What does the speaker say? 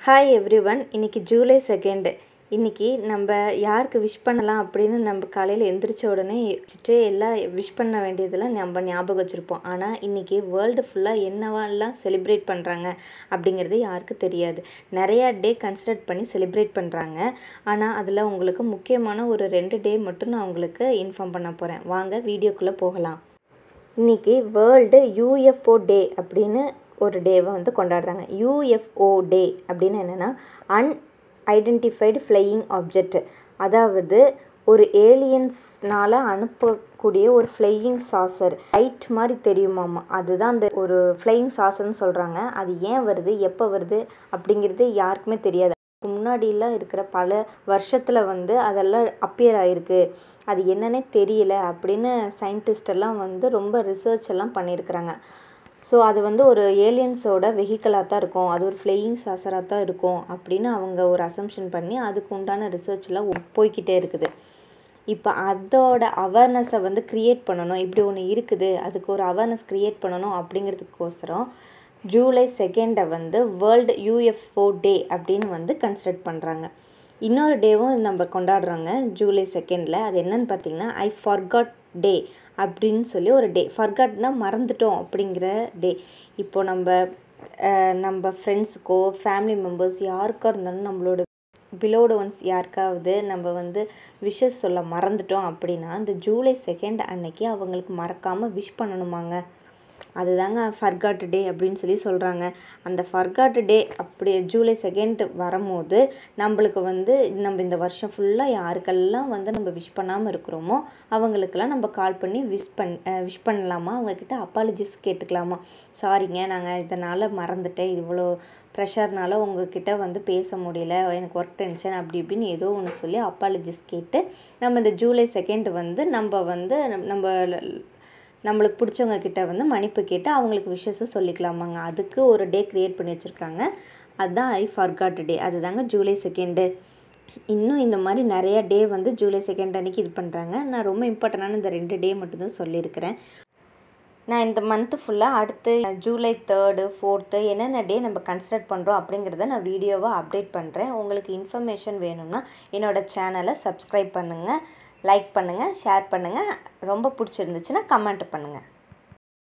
hi every one இன்றைக்கி July second இன்றைக்கி நம்ம யாருக்கு விஷ் பண்ணலாம் அப்படின்னு நம்ம காலையில் எந்திரிச்ச உடனே வச்சுட்டு எல்லாம் விஷ் பண்ண வேண்டியதெல்லாம் நம்ம ஞாபகம் வச்சுருப்போம் ஆனால் இன்றைக்கி வேர்ல்டு ஃபுல்லாக என்னவாலாம் செலிப்ரேட் பண்ணுறாங்க அப்படிங்கிறது யாருக்கு தெரியாது நிறையா டே கன்சிடர் பண்ணி செலிப்ரேட் பண்ணுறாங்க ஆனால் அதில் உங்களுக்கு முக்கியமான ஒரு ரெண்டு டே மட்டும் நான் உங்களுக்கு இன்ஃபார்ம் பண்ண போகிறேன் வாங்க வீடியோக்குள்ளே போகலாம் இன்றைக்கி வேர்ல்டு யூஎஃப்ஓ டே அப்படின்னு ஒரு டேவை வந்து கொண்டாடுறாங்க யூஎஃப்ஓ டே அப்படின்னு என்னென்னா அன் ஐடென்டிஃபைடு ஃப்ளையிங் ஆப்ஜெக்ட் அதாவது ஒரு ஏலியன்ஸ்னால் அனுப்பக்கூடிய ஒரு ஃப்ளையிங் சாசர் லைட் மாதிரி தெரியுமாமா அதுதான் அந்த ஒரு ஃப்ளையிங் சாசர்னு சொல்கிறாங்க அது ஏன் வருது எப்போ வருது அப்படிங்கிறது யாருக்குமே தெரியாது முன்னாடிலாம் இருக்கிற பல வருஷத்தில் வந்து அதெல்லாம் அப்பியர் ஆகிருக்கு அது என்னன்னே தெரியல அப்படின்னு சயின்டிஸ்ட் எல்லாம் வந்து ரொம்ப ரிசர்ச் எல்லாம் பண்ணியிருக்கிறாங்க ஸோ அது வந்து ஒரு ஏலியன்ஸோட வெஹிக்கலாக தான் இருக்கும் அது ஒரு ஃப்ளையிங் சாசராக தான் இருக்கும் அப்படின்னு அவங்க ஒரு அசம்ஷன் பண்ணி அதுக்கு உண்டான ரிசர்ச்லாம் போய்கிட்டே இருக்குது இப்போ அதோட அவேர்னஸை வந்து க்ரியேட் பண்ணணும் இப்படி ஒன்று இருக்குது அதுக்கு ஒரு அவேர்னஸ் க்ரியேட் பண்ணணும் அப்படிங்கிறதுக்கோசரம் ஜூலை செகண்டை வந்து வேர்ல்டு யூஎஃப்ஓ டே அப்படின்னு வந்து கன்சிடர் பண்ணுறாங்க இன்னொரு டேவும் நம்ம கொண்டாடுறாங்க ஜூலை செகண்டில் அது என்னன்னு பார்த்தீங்கன்னா ஐ ஃபர்காட் டே அப்படின்னு சொல்லி ஒரு டே ஃபர்காட்னா மறந்துட்டோம் அப்படிங்கிற டே இப்போ நம்ம நம்ம ஃப்ரெண்ட்ஸுக்கோ ஃபேமிலி மெம்பர்ஸ் யாருக்கா இருந்தாலும் நம்மளோட பிலோடு ஒன்ஸ் யாருக்காவது நம்ம வந்து விஷஸ் சொல்ல மறந்துட்டோம் அப்படின்னா இந்த ஜூலை செகண்ட் அன்னைக்கு அவங்களுக்கு மறக்காமல் விஷ் பண்ணணுமாங்க அதுதாங்க ஃபர்காட் டே அப்படின்னு சொல்லி சொல்கிறாங்க அந்த ஃபர்காட் டே அப்படி ஜூலை செகண்ட் வரும்போது நம்மளுக்கு வந்து நம்ம இந்த வருஷம் ஃபுல்லாக யாருக்கெல்லாம் வந்து நம்ம விஷ் பண்ணாமல் இருக்கிறோமோ அவங்களுக்கெல்லாம் நம்ம கால் பண்ணி விஷ் பண் விஷ் பண்ணலாமா அவங்கக்கிட்ட அப்பாலஜிஸ் கேட்டுக்கலாமா சாரிங்க நாங்கள் இதனால் மறந்துட்டேன் இவ்வளோ ப்ரெஷர்னால உங்ககிட்ட வந்து பேச முடியல எனக்கு ஒர்க் டென்ஷன் அப்படி இப்படின்னு ஏதோ ஒன்று சொல்லி அப்பாலஜிஸ் கேட்டு நம்ம இந்த ஜூலை செகண்ட் வந்து நம்ம வந்து நம்ம நம்மளுக்கு பிடிச்சவங்க கிட்ட வந்து மன்னிப்பு கேட்டு அவங்களுக்கு விஷயஸும் சொல்லிக்கலாமாங்க அதுக்கு ஒரு டே க்ரியேட் பண்ணி வச்சுருக்காங்க அதுதான் ஐ ஃபர்காட் டே அதுதாங்க ஜூலை செகண்டு இன்னும் இந்த மாதிரி நிறையா டே வந்து ஜூலை செகண்ட் அன்றைக்கி இது பண்ணுறாங்க நான் ரொம்ப இம்பார்ட்டண்டான இந்த ரெண்டு டே மட்டும்தான் சொல்லியிருக்கிறேன் நான் இந்த மந்த்து ஃபுல்லாக அடுத்து ஜூலை தேர்டு ஃபோர்த்து என்னென்ன டே நம்ம கன்சிடர் பண்ணுறோம் அப்படிங்கிறத நான் வீடியோவாக அப்டேட் பண்ணுறேன் உங்களுக்கு இன்ஃபர்மேஷன் வேணும்னா என்னோடய சேனலை சப்ஸ்கிரைப் பண்ணுங்கள் லைக் பண்ணுங்கள் ஷேர் பண்ணுங்கள் ரொம்ப பிடிச்சிருந்துச்சுன்னா கமெண்ட் பண்ணுங்கள்